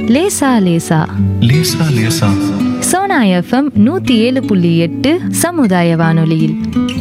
லேசா லேசா லேசா லேசா சோனா எஃப்எம் நூத்தி ஏழு புள்ளி எட்டு சமுதாய வானொலியில்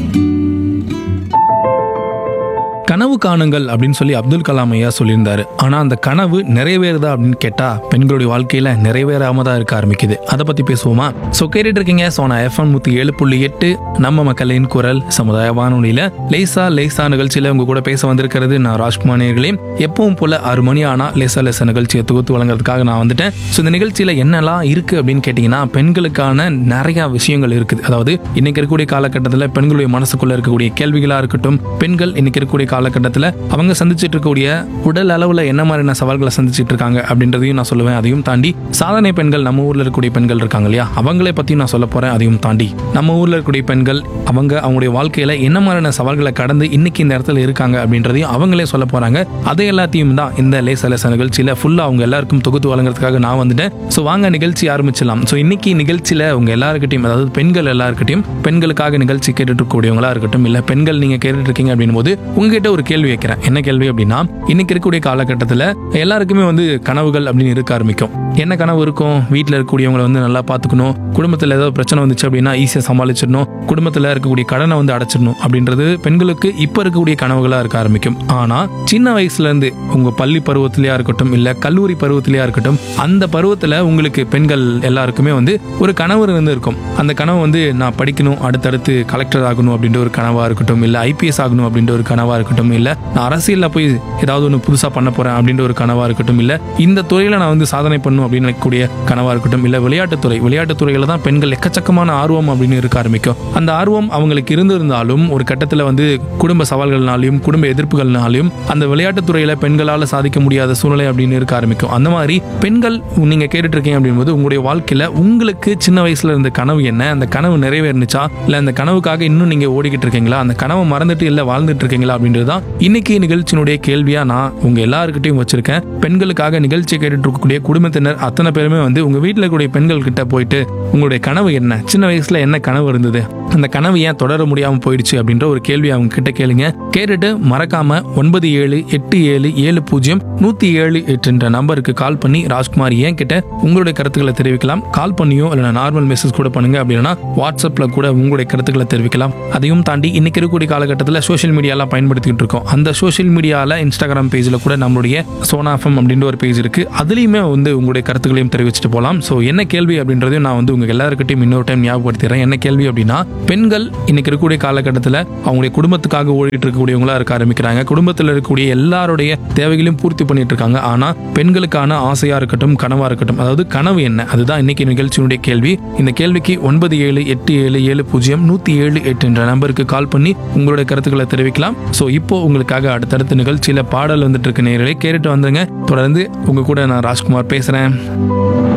கனவு காணுங்கள் அப்படின்னு சொல்லி அப்துல் கலாம் ஐயா சொல்லியிருந்தாரு ஆனா அந்த கனவு நிறைவேறுதா அப்படின்னு கேட்டா பெண்களுடைய வாழ்க்கையில நிறைவேறாம தான் இருக்க ஆரம்பிக்குது அதை பத்தி பேசுவோமா ஸோ கேட்டுட்டு இருக்கீங்க சோனா எஃப்எம் நூத்தி ஏழு புள்ளி எட்டு நம்ம மக்களின் குரல் சமுதாய வானொலியில லேசா லேசா நிகழ்ச்சியில உங்க கூட பேச வந்திருக்கிறது நான் ராஜ்குமார் நேர்களே எப்பவும் போல ஆறு மணி ஆனா லேசா லேசா நிகழ்ச்சியை தொகுத்து வழங்குறதுக்காக நான் வந்துட்டேன் ஸோ இந்த நிகழ்ச்சியில என்னெல்லாம் இருக்கு அப்படின்னு கேட்டீங்கன்னா பெண்களுக்கான நிறைய விஷயங்கள் இருக்குது அதாவது இன்னைக்கு இருக்கக்கூடிய காலகட்டத்தில் பெண்களுடைய மனசுக்குள்ள இருக்கக்கூடிய கேள்விகளா இருக்கட்டும் பெண்கள் இன்னைக்கு இருக்கக்கூடிய காலகட்டத்தில் அவங்க சந்திச்சுட்டு இருக்கக்கூடிய உடல் அளவில் என்ன மாதிரியான சவால்களை சந்திச்சுட்டு இருக்காங்க அப்படின்றதையும் நான் சொல்லுவேன் அதையும் தாண்டி சாதனை பெண்கள் நம்ம ஊர்ல இருக்கக்கூடிய பெண்கள் இருக்காங்க இல்லையா அவங்களே பத்தியும் நான் சொல்ல போறேன் அதையும் தாண்டி நம்ம ஊர்ல இருக்கக்கூடிய பெண்கள் அவங்க அவங்களுடைய வாழ்க்கையில என்ன மாதிரியான சவால்களை கடந்து இன்னைக்கு இந்த இடத்துல இருக்காங்க அப்படின்றதையும் அவங்களே சொல்ல போறாங்க அதை எல்லாத்தையும் தான் இந்த லேச லேச நிகழ்ச்சியில ஃபுல்லா அவங்க எல்லாருக்கும் தொகுத்து வழங்குறதுக்காக நான் வந்துட்டேன் ஸோ வாங்க நிகழ்ச்சி ஆரம்பிச்சிடலாம் ஸோ இன்னைக்கு நிகழ்ச்சியில உங்க எல்லாருக்கிட்டையும் அதாவது பெண்கள் எல்லாருக்கிட்டையும் பெண்களுக்காக நிகழ்ச்சி கேட்டுட்டு இருக்கக்கூடியவங்களா இருக்கட்டும் இல்ல பெண்கள் நீங்க கேட்டுட்டு இருக்கீங்க அப்படின் போது உங்ககிட்ட ஒரு கேள்வி வைக்கிறேன் என்ன கேள்வி அப்படின்னா இன்னைக்கு இருக்கக்கூடிய காலகட்டத்தில் எல்லாருக்குமே வந்து கனவுகள் அப்படின்னு இருக்க ஆரம்பிக்கும் என்ன கனவு இருக்கும் வீட்டில் இருக்கக்கூடியவங்களை வந்து நல்லா பார்த்துக்கணும் குடும்பத்தில் ஏதாவது பிரச்சனை வந்துச்சு அப்படின்னா ஈஸியாக சமாளிச்சிடணும் குடும்பத்தில் இருக்கக்கூடிய கடனை வந்து அடைச்சிடணும் அப்படின்றது பெண்களுக்கு இப்போ இருக்கக்கூடிய கனவுகளாக இருக்க ஆரம்பிக்கும் ஆனால் சின்ன வயசுலேருந்து உங்கள் பள்ளி பருவத்திலேயா இருக்கட்டும் இல்லை கல்லூரி பருவத்திலேயா இருக்கட்டும் அந்த பருவத்தில் உங்களுக்கு பெண்கள் எல்லாருக்குமே வந்து ஒரு கனவு இருந்து இருக்கும் அந்த கனவு வந்து நான் படிக்கணும் அடுத்தடுத்து கலெக்டர் ஆகணும் அப்படின்ற ஒரு கனவாக இருக்கட்டும் இல்லை ஐபிஎஸ் ஆகணும் அப்படின்ற ஒரு கனவாக இருக்கட்டும் இல்லை நான் அரசியலில் போய் ஏதாவது ஒன்று புதுசாக பண்ண போகிறேன் அப்படின்ற ஒரு கனவாக இருக்கட்டும் இல்லை இந்த துறையில் நான் வந்து சாதனை பண்ணணும் அப்படின்னு நினைக்கக்கூடிய கனவாக இருக்கட்டும் இல்லை விளையாட்டுத்துறை விளையாட்டுத்துறையில் தான் பெண்கள் எக்கச்சக்கமான ஆர்வம் அப்படின்னு இருக்க ஆரம்பிக்கும் அந்த ஆர்வம் அவங்களுக்கு இருந்திருந்தாலும் ஒரு கட்டத்தில் வந்து குடும்ப சவால்கள்னாலையும் குடும்ப எதிர்ப்புகள்னாலையும் அந்த விளையாட்டுத்துறையில் பெண்களால் சாதிக்க முடியாத சூழ்நிலை அப்படின்னு இருக்க ஆரம்பிக்கும் அந்த மாதிரி பெண்கள் நீங்கள் கேட்டுட்டு இருக்கீங்க அப்படின்போது உங்களுடைய வாழ்க்கையில் உங்களுக்கு சின்ன வயசுல இருந்த கனவு என்ன அந்த கனவு நிறைவேறுனுச்சா இல்லை அந்த கனவுக்காக இன்னும் நீங்கள் ஓடிக்கிட்டு இருக்கீங்களா அந்த கனவை மறந்துட்டு இல்லை வாழ்ந்துட்டு இருக்கீங்களா அப்படின்றது தான் இன்னைக்கு நிகழ்ச்சியினுடைய கேள்வியா நான் உங்க எல்லாருக்கிட்டையும் வச்சிருக்கேன் பெண்களுக்காக நிகழ்ச்சி கேட்டுட்டு இருக்கக்கூடிய குடும்பத்தினர் அத்தனை பேருமே வந்து உங்க வீட்டில் இருக்கக்கூடிய பெண்கள் கிட்ட போயிட்டு உங்களுடைய கனவு என்ன சின்ன வயசுல என்ன கனவு இருந்தது அந்த கனவு ஏன் தொடர முடியாம போயிடுச்சு அப்படின்ற ஒரு கேள்வி அவங்க கிட்ட கேளுங்க கேட்டுட்டு மறக்காம ஒன்பது ஏழு எட்டு ஏழு ஏழு பூஜ்ஜியம் நூத்தி ஏழு எட்டுன்ற நம்பருக்கு கால் பண்ணி ராஜ்குமார் ஏன் கிட்ட உங்களுடைய கருத்துக்களை தெரிவிக்கலாம் கால் பண்ணியோ இல்லைனா நார்மல் மெசேஜ் கூட பண்ணுங்க அப்படின்னா வாட்ஸ்அப்ல கூட உங்களுடைய கருத்துக்களை தெரிவிக்கலாம் அதையும் தாண்டி இன்னைக்கு இருக்கக்கூடிய காலகட்டத்தில் சோஷியல் மீடியாலாம் பயன்படுத்திக்கிட்டு இருக்கோம் அந்த சோஷியல் மீடியாவில் இன்ஸ்டாகிராம் பேஜில் கூட நம்மளுடைய சோனாஃபம் அப்படின்ற ஒரு பேஜ் இருக்கு அதுலேயுமே வந்து உங்களுடைய கருத்துக்களையும் தெரிவிச்சுட்டு போகலாம் ஸோ என்ன கேள்வி அப்படின்றதையும் நான் வந்து உங்க எல்லாருக்கிட்டையும் இன்னொரு டைம் ஞாபகப்படுத்திடுறேன் என்ன கேள்வி அப்படின்னா பெண்கள் இன்னைக்கு இருக்கக்கூடிய காலகட்டத்தில் அவங்களுடைய குடும்பத்துக்காக ஓடிட்டு இருக்கக்கூடியவங்களா இருக்க ஆரம்பிக்கிறாங்க குடும்பத்தில் இருக்கக்கூடிய எல்லாருடைய தேவைகளையும் பூர்த்தி பண்ணிட்டு இருக்காங்க ஆனால் பெண்களுக்கான ஆசையா இருக்கட்டும் கனவா இருக்கட்டும் அதாவது கனவு என்ன அதுதான் இன்னைக்கு நிகழ்ச்சியினுடைய கேள்வி இந்த கேள்விக்கு ஒன்பது ஏழு எட்டு ஏழு ஏழு பூஜ்ஜியம் நூத்தி ஏழு எட்டு என்ற நம்பருக்கு கால் பண்ணி உங்களுடைய கருத்துக்களை தெரிவிக்கலாம் ஸோ இப்போ உங்களுக்காக அடுத்தடுத்த நிகழ்ச்சியில பாடல் வந்துட்டு இருக்க நேரலை கேட்டுட்டு வந்துங்க தொடர்ந்து உங்க கூட நான் ராஜ்குமார் பேசுறேன்